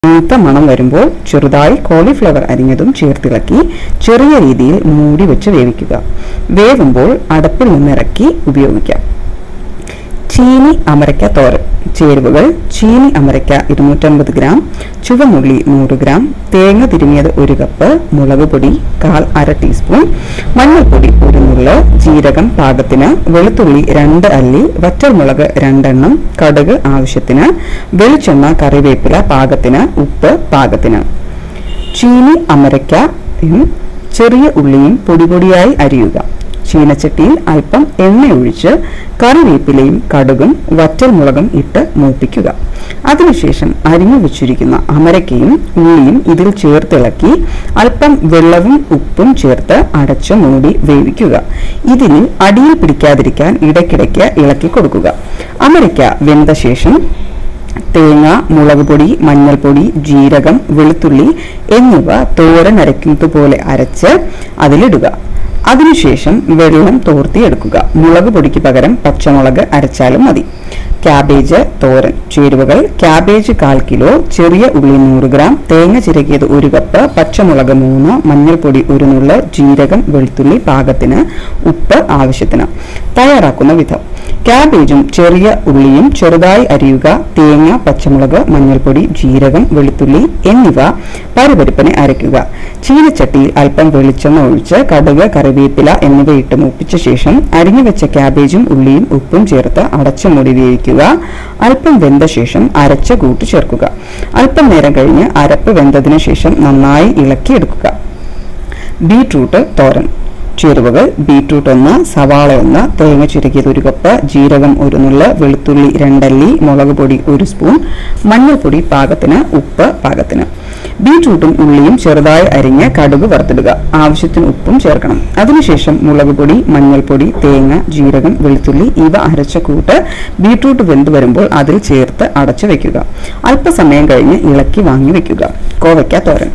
മൂത്ത മണം വരുമ്പോൾ ചെറുതായി കോളിഫ്ലവർ അരിഞ്ഞതും ചേർത്തിളക്കി ചെറിയ രീതിയിൽ മൂടി വെച്ച് വേവിക്കുക വേവുമ്പോൾ അടപ്പിൽ നിന്നിറക്കി ഉപയോഗിക്കാം ചീനി അമരയ്ക്ക തോരൻ ചേരുവകൾ ചീനി അമരയ്ക്ക ഇരുന്നൂറ്റമ്പത് ഗ്രാം ചുവന്നുള്ളി നൂറ് ഗ്രാം തേങ്ങ തിരുമിയത് ഒരു കപ്പ് മുളക് പൊടി കാൽ അര ടീസ്പൂൺ മഞ്ഞൾപ്പൊടി ഒരു നുള്ള് ജീരകം പാകത്തിന് വെളുത്തുള്ളി രണ്ട് അല്ലി വറ്റൽമുളക് രണ്ടെണ്ണം കടുക് ആവശ്യത്തിന് വെളിച്ചെണ്ണ കറിവേപ്പില പാകത്തിന് ഉപ്പ് പാകത്തിന് ചീനി അമരയ്ക്കയും ചെറിയ ഉള്ളിയും പൊടിപൊടിയായി അരിയുക ചീനച്ചട്ടിയിൽ അല്പം എണ്ണ ഒഴിച്ച് കറിവേപ്പിലയും കടുകും വറ്റൽമുളകും ഇട്ട് മൂപ്പിക്കുക അതിനുശേഷം അരിഞ്ഞു വെച്ചിരിക്കുന്ന അമരക്കയും ഉള്ളിയും ഇതിൽ ചേർത്തിളക്കി അല്പം വെള്ളവും ഉപ്പും ചേർത്ത് അടച്ചു മൂടി വേവിക്കുക ഇതിന് അടിയിൽ പിടിക്കാതിരിക്കാൻ ഇടയ്ക്കിടയ്ക്ക് ഇളക്കി കൊടുക്കുക അമരയ്ക്ക വെന്ത ശേഷം തേങ്ങ മുളക് പൊടി മഞ്ഞൾപ്പൊടി ജീരകം വെളുത്തുള്ളി എന്നിവ തോരൻ അരയ്ക്കുന്നത് പോലെ അരച്ച് അതിലിടുക അതിനുശേഷം വെള്ളം തോർത്തിയെടുക്കുക മുളക് പൊടിക്ക് പകരം പച്ചമുളക് അരച്ചാലും മതി ക്യാബേജ് തോരൻ ചേരുവകൾ ക്യാബേജ് കാൽ കിലോ ചെറിയ ഉള്ളി നൂറ് ഗ്രാം തേങ്ങ ചിരകിയത് ഒരു കപ്പ് പച്ചമുളക് മൂന്ന് മഞ്ഞൾപ്പൊടി ഒരു നുള്ള് ജീരകം വെളുത്തുള്ളി പാകത്തിന് ഉപ്പ് ആവശ്യത്തിന് തയ്യാറാക്കുന്ന വിധം ക്യാബേജും ചെറിയ ഉള്ളിയും ചെറുതായി അരിയുക തേങ്ങ പച്ചമുളക് മഞ്ഞൾപ്പൊടി ജീരകം വെളുത്തുള്ളി എന്നിവ പരുപരിപ്പിനെ അരയ്ക്കുക ചീനച്ചട്ടിയിൽ അല്പം വെളിച്ചെണ്ണ ഒഴിച്ച് കടുക് കറിവേപ്പില എന്നിവ ഇട്ട് മൂപ്പിച്ച ശേഷം അരിഞ്ഞു വെച്ച ക്യാബേജും ഉള്ളിയും ഉപ്പും ചേർത്ത് അടച്ചു മൂടി വേവിക്കുക അല്പം വെന്ത ശേഷം അരച്ച കൂട്ട് ചേർക്കുക അല്പം നേരം കഴിഞ്ഞ് അരപ്പ് വെന്തതിനു ശേഷം നന്നായി ഇളക്കിയെടുക്കുക ബീട്രൂട്ട് തോരൻ ചേരുവകൾ ബീട്രൂട്ട് ഒന്ന് സവാള ഒന്ന് തേങ്ങ ചുരുക്കിയത് ഒരു കപ്പ് ജീരകം ഒരു നുള്ള് വെളുത്തുള്ളി രണ്ടല്ലി മുളക് പൊടി ഒരു സ്പൂൺ മഞ്ഞൾപ്പൊടി പാകത്തിന് ഉപ്പ് പാകത്തിന് ബീട്രൂട്ടും ഉള്ളിയും ചെറുതായി അരിഞ്ഞ് കടുക് വറുത്തിടുക ആവശ്യത്തിന് ഉപ്പും ചേർക്കണം അതിനുശേഷം മുളക് പൊടി മഞ്ഞൾപ്പൊടി തേങ്ങ ജീരകം വെളുത്തുള്ളി ഇവ അരച്ച കൂട്ട് ബീട്രൂട്ട് വെന്ത് വരുമ്പോൾ അതിൽ ചേർത്ത് അടച്ചു വെക്കുക അല്പസമയം കഴിഞ്ഞ് ഇളക്കി വാങ്ങി വെക്കുക കോവയ്ക്ക തോരൻ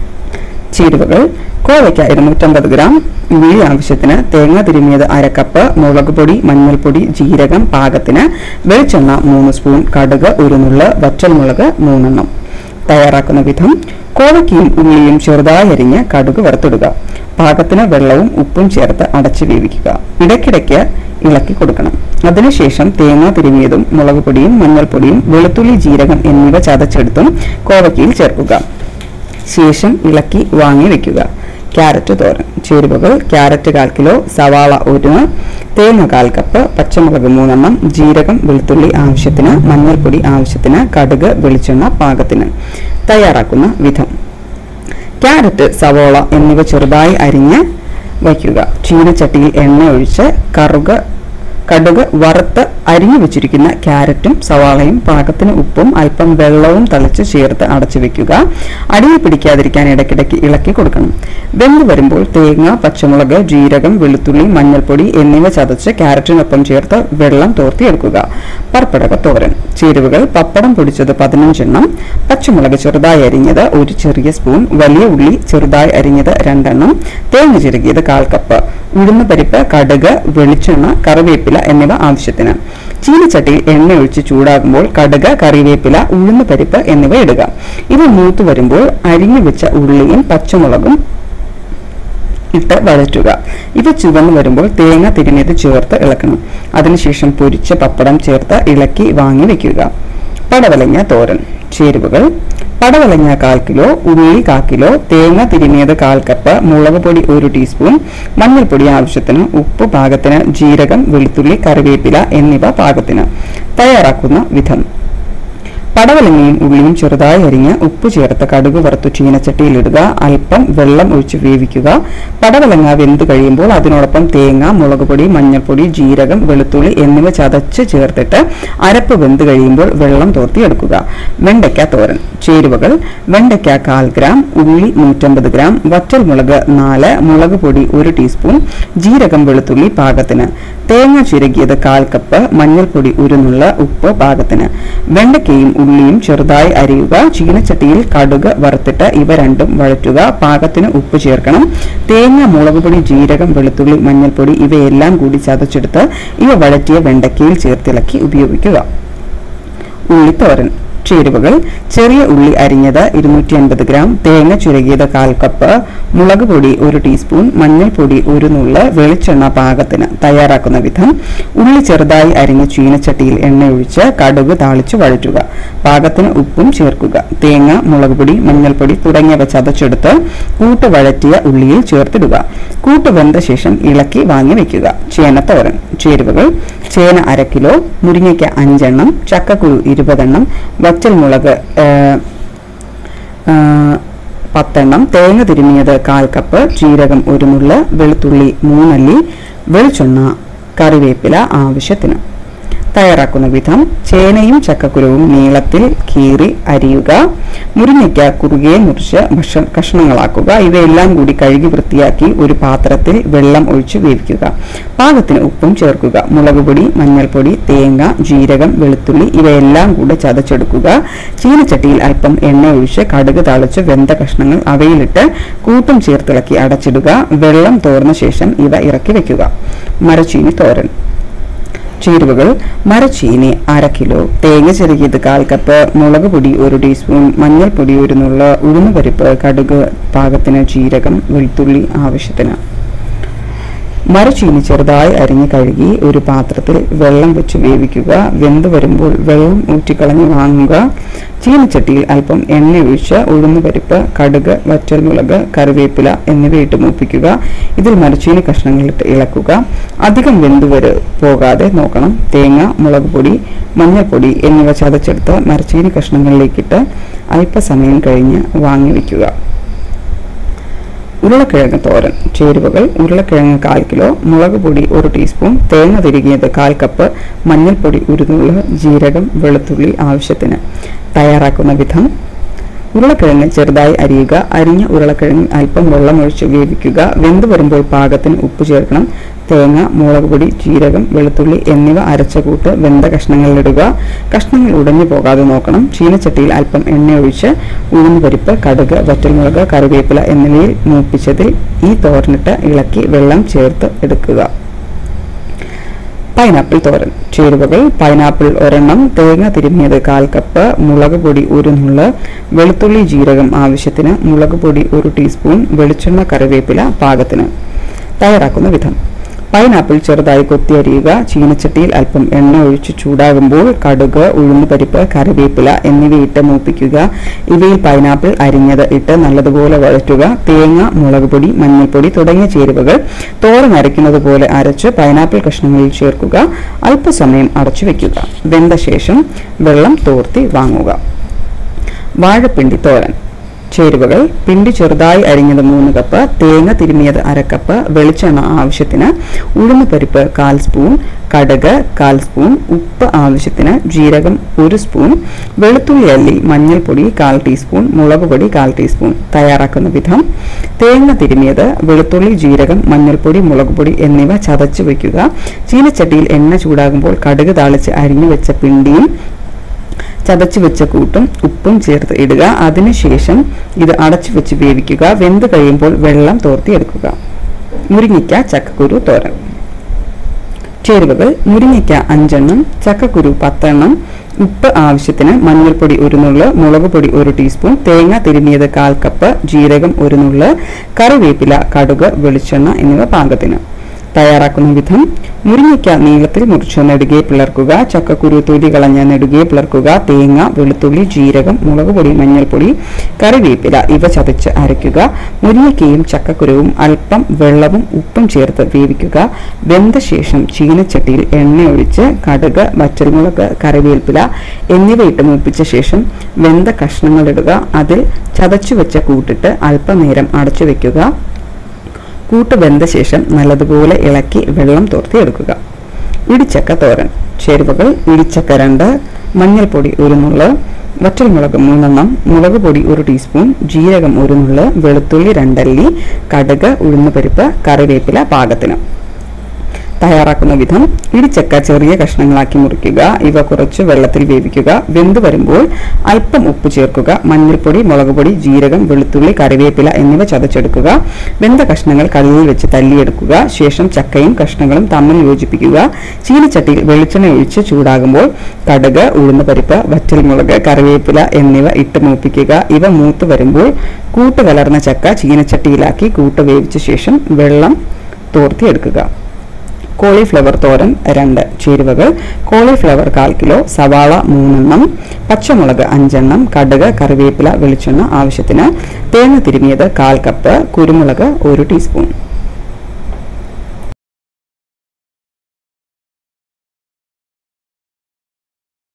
ചേരുവകൾ കോവയ്ക്ക ഇരുന്നൂറ്റമ്പത് ഗ്രാം ഉള്ളി ആവശ്യത്തിന് തേങ്ങ തിരുമിയത് അരക്കപ്പ് മുളക് പൊടി മഞ്ഞൾപ്പൊടി ജീരകം പാകത്തിന് വെളിച്ചെണ്ണ മൂന്ന് സ്പൂൺ കടുക് ഒരു നുള്ള് വറ്റൽമുളക് മൂന്നെണ്ണം തയ്യാറാക്കുന്ന വിധം കോവയ്ക്കയും ഉള്ളിയും ചെറുതായി അരിഞ്ഞ് കടുക് വറുത്തിടുക പാകത്തിന് വെള്ളവും ഉപ്പും ചേർത്ത് അടച്ചു വേവിക്കുക ഇടയ്ക്കിടയ്ക്ക് ഇളക്കി കൊടുക്കണം അതിനുശേഷം തേങ്ങ തിരുമിയതും മുളക് പൊടിയും മഞ്ഞൾപ്പൊടിയും വെളുത്തുള്ളി ജീരകം എന്നിവ ചതച്ചെടുത്തും കോവയ്ക്കയിൽ ചേർക്കുക ശേഷം ഇളക്കി വാങ്ങി വെക്കുക ക്യാരറ്റ് തോരൻ ചേരുവകൾ ക്യാരറ്റ് കാൽ കിലോ സവാള ഒരു തേങ്ങ കാൽ കപ്പ് പച്ചമുളക് മൂന്നെണ്ണം ജീരകം വെളുത്തുള്ളി ആവശ്യത്തിന് മഞ്ഞൾപ്പൊടി ആവശ്യത്തിന് കടുക് വെളിച്ചെണ്ണ പാകത്തിന് തയ്യാറാക്കുന്ന വിധം ക്യാരറ്റ് സവോള എന്നിവ ചെറുതായി അരിഞ്ഞ് വയ്ക്കുക ചീനച്ചട്ടിയിൽ എണ്ണ ഒഴിച്ച് കറുക കടുക് വറുത്ത് അരിഞ്ഞു വെച്ചിരിക്കുന്ന ക്യാരറ്റും സവാളയും പാകത്തിന് ഉപ്പും അല്പം വെള്ളവും തളിച്ച് ചേർത്ത് അടച്ചു വെക്കുക അടിയിൽ പിടിക്കാതിരിക്കാൻ ഇടയ്ക്കിടയ്ക്ക് ഇളക്കി കൊടുക്കണം വെന്ത് വരുമ്പോൾ തേങ്ങ പച്ചമുളക് ജീരകം വെളുത്തുള്ളി മഞ്ഞൾപ്പൊടി എന്നിവ ചതച്ച് ക്യാരറ്റിനൊപ്പം ചേർത്ത് വെള്ളം തോർത്തിയെടുക്കുക പർപ്പടക തോരൻ ചേരുവകൾ പപ്പടം പൊടിച്ചത് പതിനഞ്ചെണ്ണം പച്ചമുളക് ചെറുതായി അരിഞ്ഞത് ഒരു ചെറിയ സ്പൂൺ വലിയ ഉള്ളി ചെറുതായി അരിഞ്ഞത് രണ്ടെണ്ണം തേങ്ങ ചിരകിയത് കാൽ കപ്പ് ഉഴുന്ന് പരിപ്പ് കടുക് വെളിച്ചെണ്ണ കറിവേപ്പില എന്നിവ ആവശ്യത്തിന് ചീനച്ചട്ടിയിൽ എണ്ണ ഒഴിച്ച് ചൂടാകുമ്പോൾ കടുക് കറിവേപ്പില ഉഴുന്ന് പരിപ്പ് എന്നിവ ഇടുക ഇവ മൂത്തു വരുമ്പോൾ അരിഞ്ഞു വെച്ച ഉള്ളിയും പച്ചമുളകും ഇട്ട് വഴറ്റുക ഇവ ചുവന്ന് വരുമ്പോൾ തേങ്ങ തിരിഞ്ഞത് ചേർത്ത് ഇളക്കണം അതിനുശേഷം പൊരിച്ച പപ്പടം ചേർത്ത് ഇളക്കി വാങ്ങി വെക്കുക പടവലങ്ങ തോരൻ ചേരുവകൾ പടവലങ്ങ കാൽ കിലോ ഉള്ളി കാൽ കിലോ തേങ്ങ തിരിഞ്ഞത് കാൽ കപ്പ് മുളക് പൊടി ഒരു ടീസ്പൂൺ മഞ്ഞൾപ്പൊടി ആവശ്യത്തിന് ഉപ്പ് പാകത്തിന് ജീരകം വെളുത്തുള്ളി കറിവേപ്പില എന്നിവ പാകത്തിന് തയ്യാറാക്കുന്ന വിധം പടവലങ്ങയും ഉള്ളിയും ചെറുതായി അരിഞ്ഞ് ഉപ്പ് ചേർത്ത് കടുക് വറുത്തു ചീനച്ചട്ടിയിലിടുക അല്പം വെള്ളം ഒഴിച്ച് വേവിക്കുക പടവലങ്ങ വെന്ത് കഴിയുമ്പോൾ അതിനോടൊപ്പം തേങ്ങ മുളക് പൊടി മഞ്ഞൾപ്പൊടി ജീരകം വെളുത്തുള്ളി എന്നിവ ചതച്ച് ചേർത്തിട്ട് അരപ്പ് വെന്ത് കഴിയുമ്പോൾ വെള്ളം തോർത്തിയെടുക്കുക വെണ്ടയ്ക്ക തോരൻ ചേരുവകൾ വെണ്ടയ്ക്ക കാൽ ഗ്രാം ഉള്ളി നൂറ്റമ്പത് ഗ്രാം വറ്റൽമുളക് നാല് മുളക് പൊടി ഒരു ടീസ്പൂൺ ജീരകം വെളുത്തുള്ളി പാകത്തിന് തേങ്ങ ചിരകിയത് കാൽ കപ്പ് മഞ്ഞൾപ്പൊടി ഒരു നുള്ള ഉപ്പ് പാകത്തിന് വെണ്ടയ്ക്കയും ഉള്ളിയും ചെറുതായി അരിയുക ചീനച്ചട്ടിയിൽ കടുക് വറുത്തിട്ട് ഇവ രണ്ടും വഴറ്റുക പാകത്തിന് ഉപ്പ് ചേർക്കണം തേങ്ങ മുളക് പൊടി ജീരകം വെളുത്തുള്ളി മഞ്ഞൾപ്പൊടി ഇവയെല്ലാം കൂടി ചതച്ചെടുത്ത് ഇവ വഴറ്റിയ വെണ്ടയ്ക്കയിൽ ചേർത്തിളക്കി ഉപയോഗിക്കുക ഉള്ളിത്തോരൻ ചേരുവകൾ ചെറിയ ഉള്ളി അരിഞ്ഞത് ഇരുന്നൂറ്റി അൻപത് ഗ്രാം തേങ്ങ ചുരകിയത് കാൽ കപ്പ് മുളക് പൊടി ഒരു ടീസ്പൂൺ മഞ്ഞൾപ്പൊടി ഒരു നുള്ള് വെളിച്ചെണ്ണ പാകത്തിന് തയ്യാറാക്കുന്ന വിധം ഉള്ളി ചെറുതായി അരിഞ്ഞ ചീനച്ചട്ടിയിൽ എണ്ണയൊഴിച്ച് കടുക് താളിച്ച് വഴറ്റുക പാകത്തിന് ഉപ്പും ചേർക്കുക തേങ്ങ മുളക് പൊടി മഞ്ഞൾപ്പൊടി തുടങ്ങിയവ ചതച്ചെടുത്ത് കൂട്ട് വഴറ്റിയ ഉള്ളിയിൽ ചേർത്തിടുക കൂട്ട് വെന്ത ശേഷം ഇളക്കി വാങ്ങി വെക്കുക ചേനത്തോരൻ ചേരുവകൾ ചേന അര കിലോ മുരിങ്ങയ്ക്ക അഞ്ചെണ്ണം ചക്കക്കുരു ഇരുപതെണ്ണം വറ്റൽ മുളക് ഏഹ്, ആ, പത്തെണ്ണം തേങ്ങ തിരുമിയത് കാൽ കപ്പ് ജീരകം ഒരു നുള്ള് വെളുത്തുള്ളി മൂന്നല്ലി വെളിച്ചെണ്ണ കറിവേപ്പില ആവശ്യത്തിന് തയ്യാറാക്കുന്ന വിധം ചേനയും ചക്കക്കുരുവും നീളത്തിൽ കീറി അരിയുക മുരിങ്ങയ്ക്ക കുറുകെ മുറിച്ച് ഭക്ഷ കഷ്ണങ്ങളാക്കുക ഇവയെല്ലാം കൂടി കഴുകി വൃത്തിയാക്കി ഒരു പാത്രത്തിൽ വെള്ളം ഒഴിച്ച് വേവിക്കുക പാകത്തിന് ഉപ്പും ചേർക്കുക മുളക് പൊടി മഞ്ഞൾപ്പൊടി തേങ്ങ ജീരകം വെളുത്തുള്ളി ഇവയെല്ലാം കൂടെ ചതച്ചെടുക്കുക ചീനച്ചട്ടിയിൽ അല്പം എണ്ണ ഒഴിച്ച് കടുക് തളിച്ച് വെന്ത കഷ്ണങ്ങൾ അവയിലിട്ട് കൂട്ടും ചേർത്തിളക്കി അടച്ചിടുക വെള്ളം തോർന്ന ശേഷം ഇവ ഇറക്കി വെക്കുക മരച്ചീനി തോരൻ ചേരുവകൾ മരച്ചീനി അര കിലോ തേങ്ങ ചെറുകിയത് കാൽ കപ്പ് മുളക് പൊടി ഒരു ടീസ്പൂൺ മഞ്ഞൾപ്പൊടി ഒരു നുള്ള ഉഴുന്നുപരിപ്പ് കടുക് പാകത്തിന് ജീരകം വെളുത്തുള്ളി ആവശ്യത്തിന് മരച്ചീനി ചെറുതായി അരിഞ്ഞ് കഴുകി ഒരു പാത്രത്തിൽ വെള്ളം വെച്ച് വേവിക്കുക വെന്ത് വരുമ്പോൾ വെള്ളം ഊറ്റിക്കളഞ്ഞ് വാങ്ങുക ചീനച്ചട്ടിയിൽ അല്പം എണ്ണ ഒഴിച്ച് ഉഴുന്നുപരിപ്പ് കടുക് വറ്റൽമുളക് കറിവേപ്പില എന്നിവ ഇട്ട് മൂപ്പിക്കുക ഇതിൽ മരച്ചീനി കഷ്ണങ്ങളിട്ട് ഇളക്കുക അധികം വെന്ത് വരെ പോകാതെ നോക്കണം തേങ്ങ മുളക് പൊടി മഞ്ഞൾപ്പൊടി എന്നിവ ചതച്ചെടുത്ത് മരച്ചീനി കഷ്ണങ്ങളിലേക്കിട്ട് അല്പസമയം കഴിഞ്ഞ് വാങ്ങി വയ്ക്കുക ഉരുളക്കിഴങ്ങ് തോരൻ ചേരുവകൾ ഉരുളക്കിഴങ്ങ് കാൽ കിലോ മുളക് പൊടി ഒരു ടീസ്പൂൺ തേങ്ങ തിരുകിയത് കാൽ കപ്പ് മഞ്ഞൾപ്പൊടി ഒരു നുള്ള് ജീരകം വെളുത്തുള്ളി ആവശ്യത്തിന് തയ്യാറാക്കുന്ന വിധം ഉരുളക്കിഴങ്ങ് ചെറുതായി അരിയുക അരിഞ്ഞ ഉരുളക്കിഴങ്ങ് അല്പം വെള്ളമൊഴിച്ച് വേവിക്കുക വെന്ത് വരുമ്പോൾ പാകത്തിന് ഉപ്പ് ചേർക്കണം തേങ്ങ മുളക് പൊടി ജീരകം വെളുത്തുള്ളി എന്നിവ അരച്ച കൂട്ട് വെന്ത കഷ്ണങ്ങളിലിടുക കഷ്ണങ്ങൾ ഉടഞ്ഞു പോകാതെ നോക്കണം ചീനച്ചട്ടിയിൽ അല്പം എണ്ണ ഒഴിച്ച് ഉഴുന്നുപരിപ്പ് കടുക് വറ്റൽമുളക് കറിവേപ്പില എന്നിവയിൽ മൂപ്പിച്ചതിൽ ഈ തോരനിട്ട് ഇളക്കി വെള്ളം ചേർത്ത് എടുക്കുക പൈനാപ്പിൾ തോരൻ ചേരുവകൾ പൈനാപ്പിൾ ഒരെണ്ണം തേങ്ങ തിരുമ്മിയത് കാൽ കപ്പ് മുളക് പൊടി ഒരു നുള്ള് വെളുത്തുള്ളി ജീരകം ആവശ്യത്തിന് മുളക് പൊടി ഒരു ടീസ്പൂൺ വെളിച്ചെണ്ണ കറിവേപ്പില പാകത്തിന് തയ്യാറാക്കുന്ന വിധം പൈനാപ്പിൾ ചെറുതായി കൊത്തിയരിയുക ചീനച്ചട്ടിയിൽ അല്പം എണ്ണ ഒഴിച്ച് ചൂടാകുമ്പോൾ കടുക് ഉഴുന്നുപരിപ്പ് കറിവേപ്പില എന്നിവയിട്ട് മൂപ്പിക്കുക ഇവയിൽ പൈനാപ്പിൾ അരിഞ്ഞത് ഇട്ട് നല്ലതുപോലെ വഴറ്റുക തേങ്ങ മുളക് പൊടി മഞ്ഞൾപ്പൊടി തുടങ്ങിയ ചേരുവകൾ തോരൻ അരയ്ക്കുന്നത് പോലെ അരച്ച് പൈനാപ്പിൾ കഷ്ണങ്ങളിൽ ചേർക്കുക അല്പസമയം അടച്ചു വെക്കുക വെന്ത ശേഷം വെള്ളം തോർത്തി വാങ്ങുക വാഴപ്പിണ്ടി തോരൻ ചേരുവകൾ പിണ്ടി ചെറുതായി അരിഞ്ഞത് മൂന്ന് കപ്പ് തേങ്ങ തിരുമിയത് അര കപ്പ് വെളിച്ചെണ്ണ ആവശ്യത്തിന് ഉഴുന്നുപരിപ്പ് കാൽ സ്പൂൺ കടുക് കാൽ സ്പൂൺ ഉപ്പ് ആവശ്യത്തിന് ജീരകം ഒരു സ്പൂൺ വെളുത്തുള്ളി അല്ലി മഞ്ഞൾപ്പൊടി കാൽ ടീസ്പൂൺ മുളക് പൊടി കാൽ ടീസ്പൂൺ തയ്യാറാക്കുന്ന വിധം തേങ്ങ തിരുമിയത് വെളുത്തുള്ളി ജീരകം മഞ്ഞൾപ്പൊടി മുളക് പൊടി എന്നിവ ചതച്ച് വയ്ക്കുക ചീനച്ചട്ടിയിൽ എണ്ണ ചൂടാകുമ്പോൾ കടുക് താളിച്ച് അരിഞ്ഞു വെച്ച പിണ്ടിയും ചതച്ചു വെച്ച കൂട്ടും ഉപ്പും ചേർത്ത് ഇടുക അതിനുശേഷം ഇത് അടച്ചു വെച്ച് വേവിക്കുക വെന്ത് കഴിയുമ്പോൾ വെള്ളം തോർത്തിയെടുക്കുക മുരിങ്ങിക്ക ചക്കക്കുരു തോരൻ ചേരുവകൾ മുരിങ്ങയ്ക്ക അഞ്ചെണ്ണം ചക്കക്കുരു പത്തെണ്ണം ഉപ്പ് ആവശ്യത്തിന് മഞ്ഞൾപ്പൊടി ഒരു നുള്ള് മുളക് പൊടി ഒരു ടീസ്പൂൺ തേങ്ങ തിരുമിയത് കാൽ കപ്പ് ജീരകം ഒരു നുള്ള് കറിവേപ്പില കടുക് വെളിച്ചെണ്ണ എന്നിവ പാകത്തിന് തയ്യാറാക്കുന്ന വിധം മുരിങ്ങയ്ക്ക നീളത്തിൽ മുറിച്ച് നെടുകെ പിളർക്കുക ചക്കക്കുരു തൊലി കളഞ്ഞ് നെടുകെ പിളർക്കുക തേങ്ങ വെളുത്തുള്ളി ജീരകം മുളക് പൊടി മഞ്ഞൾപ്പൊടി കറിവേപ്പില ഇവ ചതച്ച് അരയ്ക്കുക മുരിങ്ങയ്ക്കയും ചക്കക്കുരുവും അല്പം വെള്ളവും ഉപ്പും ചേർത്ത് വേവിക്കുക വെന്ത ശേഷം ചീനച്ചട്ടിയിൽ എണ്ണയൊഴിച്ച് കടുക് വറ്റൽമുളക് കറിവേപ്പില എന്നിവ ഇട്ട് മൂപ്പിച്ച ശേഷം വെന്ത കഷ്ണങ്ങളിടുക അതിൽ ചതച്ചു വെച്ച കൂട്ടിട്ട് അല്പനേരം അടച്ചു വെക്കുക കൂട്ട് വെന്ത ശേഷം നല്ലതുപോലെ ഇളക്കി വെള്ളം തോർത്തിയെടുക്കുക ഇടിച്ചക്ക തോരൻ ചേരുവകൾ ഇടിച്ചക്ക രണ്ട് മഞ്ഞൾപ്പൊടി ഒരു നുള്ള് വറ്റൽമുളക് മൂന്നെണ്ണം മുളക് പൊടി ഒരു ടീസ്പൂൺ ജീരകം ഒരു നുള്ള് വെളുത്തുള്ളി രണ്ടല്ലി കടുക് ഉഴുന്നുപരിപ്പ് കറിവേപ്പില പാകത്തിന് തയ്യാറാക്കുന്ന വിധം ഇടിച്ചക്ക ചെറിയ കഷ്ണങ്ങളാക്കി മുറിക്കുക ഇവ കുറച്ച് വെള്ളത്തിൽ വേവിക്കുക വെന്ത് വരുമ്പോൾ അല്പം ഉപ്പ് ചേർക്കുക മഞ്ഞൾപ്പൊടി മുളക് പൊടി ജീരകം വെളുത്തുള്ളി കറിവേപ്പില എന്നിവ ചതച്ചെടുക്കുക വെന്ത കഷ്ണങ്ങൾ കല്ലിൽ വെച്ച് തല്ലിയെടുക്കുക ശേഷം ചക്കയും കഷ്ണങ്ങളും തമ്മിൽ യോജിപ്പിക്കുക ചീനിച്ചട്ടിയിൽ വെളിച്ചെണ്ണ ഒഴിച്ച് ചൂടാകുമ്പോൾ കടുക് ഉഴുന്നുപരിപ്പ് വറ്റൽമുളക് കറിവേപ്പില എന്നിവ ഇട്ട് മൂപ്പിക്കുക ഇവ മൂത്ത് വരുമ്പോൾ കൂട്ട് കലർന്ന ചക്ക ചീനച്ചട്ടിയിലാക്കി കൂട്ട് വേവിച്ച ശേഷം വെള്ളം തോർത്തിയെടുക്കുക കോളിഫ്ലവർ തോരൻ രണ്ട് ചേരുവകൾ കോളിഫ്ലവർ കാൽ കിലോ സവാള മൂന്നെണ്ണം പച്ചമുളക് അഞ്ചെണ്ണം കടുക് കറിവേപ്പില വെളിച്ചെണ്ണ ആവശ്യത്തിന് തേങ്ങ തിരുമിയത് കാൽ കപ്പ് കുരുമുളക് ഒരു ടീസ്പൂൺ